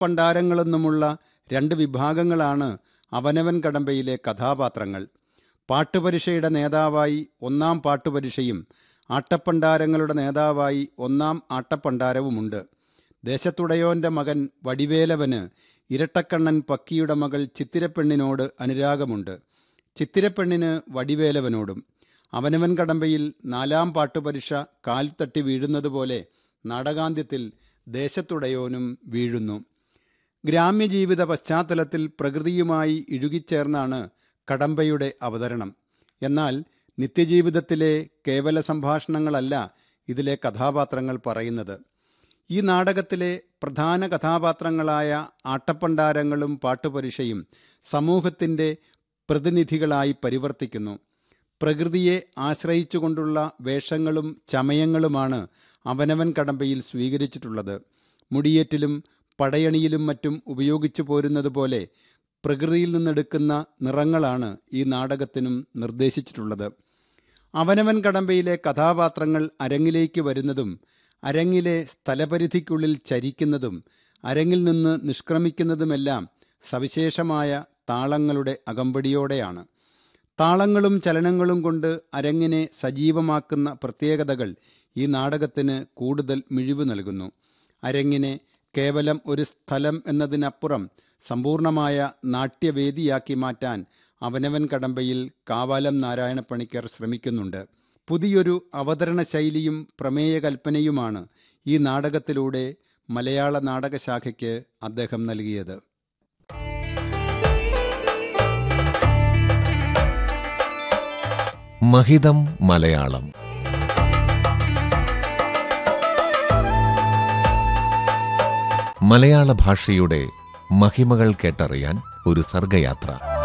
ആട്ടപ്പണ്ടാരങ്ങളെന്നുമുള്ള രണ്ട് വിഭാഗങ്ങളാണ് അവനവൻ കടമ്പയിലെ കഥാപാത്രങ്ങൾ പാട്ടുപരിഷയുടെ നേതാവായി ഒന്നാം പാട്ടുപരിഷയും ആട്ടപ്പണ്ടാരങ്ങളുടെ നേതാവായി ഒന്നാം ആട്ടപ്പണ്ടാരവുമുണ്ട് ദേശത്തുടയോന്റെ മകൻ വടിവേലവന് ഇരട്ടക്കണ്ണൻ പക്കിയുടെ മകൾ ചിത്തിരപ്പെണ്ണിനോട് അനുരാഗമുണ്ട് ചിത്തിരപ്പെണ്ണിന് വടിവേലവനോടും അവനവൻ കടമ്പയിൽ നാലാം പാട്ടുപരിഷ കാൽ തട്ടി വീഴുന്നതുപോലെ നാടകാന്ത്യത്തിൽ ദേശത്തുടയോനും വീഴുന്നു ഗ്രാമ്യജീവിത പശ്ചാത്തലത്തിൽ പ്രകൃതിയുമായി ഇഴുകിച്ചേർന്നാണ് കടമ്പയുടെ അവതരണം എന്നാൽ നിത്യജീവിതത്തിലെ കേവല സംഭാഷണങ്ങളല്ല ഇതിലെ കഥാപാത്രങ്ങൾ പറയുന്നത് ഈ നാടകത്തിലെ പ്രധാന കഥാപാത്രങ്ങളായ ആട്ടപ്പണ്ടാരങ്ങളും പാട്ടുപരിഷയും സമൂഹത്തിൻ്റെ പ്രതിനിധികളായി പരിവർത്തിക്കുന്നു പ്രകൃതിയെ ആശ്രയിച്ചുകൊണ്ടുള്ള വേഷങ്ങളും ചമയങ്ങളുമാണ് അവനവൻ കടമ്പയിൽ സ്വീകരിച്ചിട്ടുള്ളത് മുടിയേറ്റിലും പടയണിയിലും മറ്റും ഉപയോഗിച്ചു പോരുന്നത് പോലെ പ്രകൃതിയിൽ നിന്നെടുക്കുന്ന നിറങ്ങളാണ് ഈ നാടകത്തിനും നിർദ്ദേശിച്ചിട്ടുള്ളത് അവനവൻ കടമ്പയിലെ കഥാപാത്രങ്ങൾ അരങ്ങിലേക്ക് വരുന്നതും അരങ്ങിലെ സ്ഥലപരിധിക്കുള്ളിൽ ചരിക്കുന്നതും അരങ്ങിൽ നിന്ന് നിഷ്ക്രമിക്കുന്നതുമെല്ലാം സവിശേഷമായ താളങ്ങളുടെ അകമ്പടിയോടെയാണ് താളങ്ങളും ചലനങ്ങളും കൊണ്ട് അരങ്ങിനെ സജീവമാക്കുന്ന പ്രത്യേകതകൾ ഈ നാടകത്തിന് കൂടുതൽ മിഴിവ് നൽകുന്നു അരങ്ങിനെ കേവലം ഒരു സ്ഥലം എന്നതിനപ്പുറം സമ്പൂർണമായ നാട്യവേദിയാക്കി മാറ്റാൻ അവനവൻ കടമ്പയിൽ കാവാലം നാരായണ പണിക്കർ ശ്രമിക്കുന്നുണ്ട് പുതിയൊരു അവതരണ ശൈലിയും പ്രമേയകൽപ്പനയുമാണ് ഈ നാടകത്തിലൂടെ മലയാള നാടകശാഖയ്ക്ക് അദ്ദേഹം നൽകിയത് മഹിതം മലയാളം മലയാള ഭാഷയുടെ മഹിമകൾ കേട്ടറിയാൻ ഒരു സർഗയാത്ര